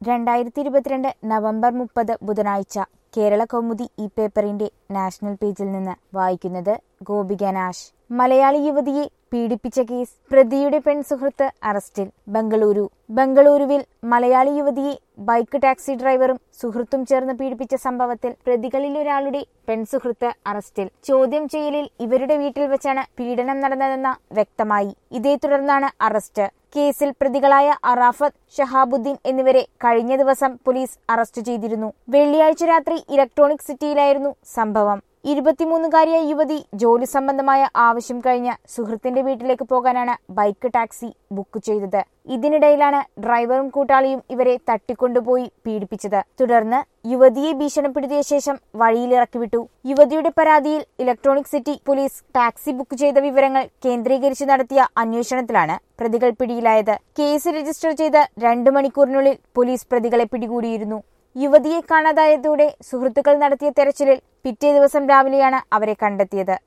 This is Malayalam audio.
രണ്ടായിരത്തി ഇരുപത്തിരണ്ട് നവംബർ മുപ്പത് ബുധനാഴ്ച കേരള കൗമുദി ഈ പേപ്പറിന്റെ നാഷണൽ പേജിൽ നിന്ന് വായിക്കുന്നത് ഗോപിക നാഷ് മലയാളി യുവതിയെ പീഡിപ്പിച്ച കേസ് പ്രതിയുടെ പെൺസുഹൃത്ത് അറസ്റ്റിൽ ബംഗളൂരു ബംഗളൂരുവിൽ മലയാളി യുവതിയെ ബൈക്ക് ടാക്സി ഡ്രൈവറും സുഹൃത്തും ചേർന്ന് പീഡിപ്പിച്ച സംഭവത്തിൽ പ്രതികളിലൊരാളുടെ പെൺസുഹൃത്ത് അറസ്റ്റിൽ ചോദ്യം ചെയ്യലിൽ ഇവരുടെ വീട്ടിൽ വെച്ചാണ് പീഡനം നടന്നതെന്ന വ്യക്തമായി ഇതേ തുടർന്നാണ് അറസ്റ്റ് കേസിൽ പ്രതികളായ അറാഫത്ത് ഷഹാബുദ്ദീൻ എന്നിവരെ കഴിഞ്ഞ ദിവസം പോലീസ് അറസ്റ്റ് ചെയ്തിരുന്നു വെള്ളിയാഴ്ച രാത്രി ഇലക്ട്രോണിക് സിറ്റിയിലായിരുന്നു സംഭവം ഇരുപത്തിമൂന്നുകാരിയായ യുവതി ജോലി സംബന്ധമായ ആവശ്യം കഴിഞ്ഞ് സുഹൃത്തിന്റെ വീട്ടിലേക്ക് പോകാനാണ് ബൈക്ക് ടാക്സി ബുക്ക് ചെയ്തത് ഇതിനിടയിലാണ് ഡ്രൈവറും കൂട്ടാളിയും ഇവരെ തട്ടിക്കൊണ്ടുപോയി പീഡിപ്പിച്ചത് തുടർന്ന് യുവതിയെ ഭീഷണിപ്പെടുത്തിയ ശേഷം വഴിയിലിറക്കി വിട്ടു യുവതിയുടെ പരാതിയിൽ electronic city police taxi book ചെയ്ത വിവരങ്ങൾ കേന്ദ്രീകരിച്ച് നടത്തിയ അന്വേഷണത്തിലാണ് പ്രതികൾ പിടിയിലായത് കേസ് രജിസ്റ്റർ ചെയ്ത് രണ്ടു മണിക്കൂറിനുള്ളിൽ പോലീസ് പ്രതികളെ പിടികൂടിയിരുന്നു യുവതിയെ കാണാതായതോടെ സുഹൃത്തുക്കൾ നടത്തിയ തെരച്ചിലിൽ പിറ്റേ ദിവസം രാവിലെയാണ് അവരെ കണ്ടെത്തിയത്